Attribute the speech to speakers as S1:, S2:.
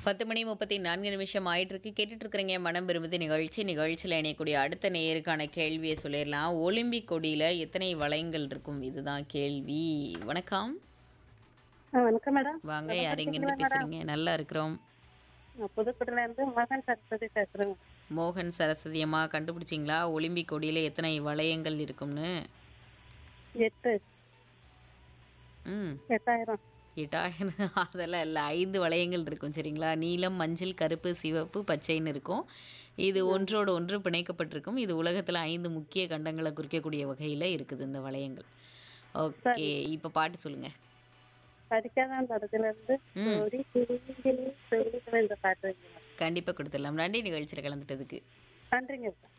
S1: பத்து மணி முப்பத்தி நான்கு நிமிஷம் ஆயிட்டு இருக்கு கேட்டுட்டு இருக்கிறீங்க மனம் விரும்புது நிகழ்ச்சி நிகழ்ச்சியில் இணையக்கூடிய அடுத்த நேருக்கான கேள்வியை சொல்லிடலாம் ஒலிம்பிக் கொடியில எத்தனை வளையங்கள் இருக்கும் இதுதான் கேள்வி வணக்கம்
S2: ஆ, வணக்கம் மேடம்
S1: வாங்க யார் எங்கேருந்து பேசுறீங்க நல்லா இருக்கிறோம்
S2: நான் புதுக்கோட்டையில இருந்து மகன் சரஸ்வதி பேசுறேங்க
S1: மோகன் சரஸ்வதி அம்மா கண்டுபிடிச்சிங்களா ஒலிம்பிக் கொடியில எத்தனை வளையங்கள் இருக்கும்னு
S2: எட்டு
S1: ம்
S2: எட்டாயிரம்
S1: எட்டாயிரம் அதெல்லாம் இல்லை ஐந்து வளையங்கள் இருக்கும் சரிங்களா நீலம் மஞ்சள் கருப்பு சிவப்பு பச்சைன்னு இருக்கும் இது ஒன்றோடு ஒன்று பிணைக்கப்பட்டிருக்கும் இது உலகத்தில் ஐந்து முக்கிய கண்டங்களை குறிக்கக்கூடிய வகையில் இருக்குது இந்த வளையங்கள் ஓகே இப்போ பாட்டு சொல்லுங்க
S2: படிக்காத அந்த இடத்துல இருந்து சோடி சிரிங்கிலே சொல்லுகிற இந்த பாட்டு வைங்க.
S1: கண்டிப்பாக கொடுத்துடலாம் நன்றி நிகழ்ச்சியில் கலந்துட்டதுக்கு
S2: நன்றிங்க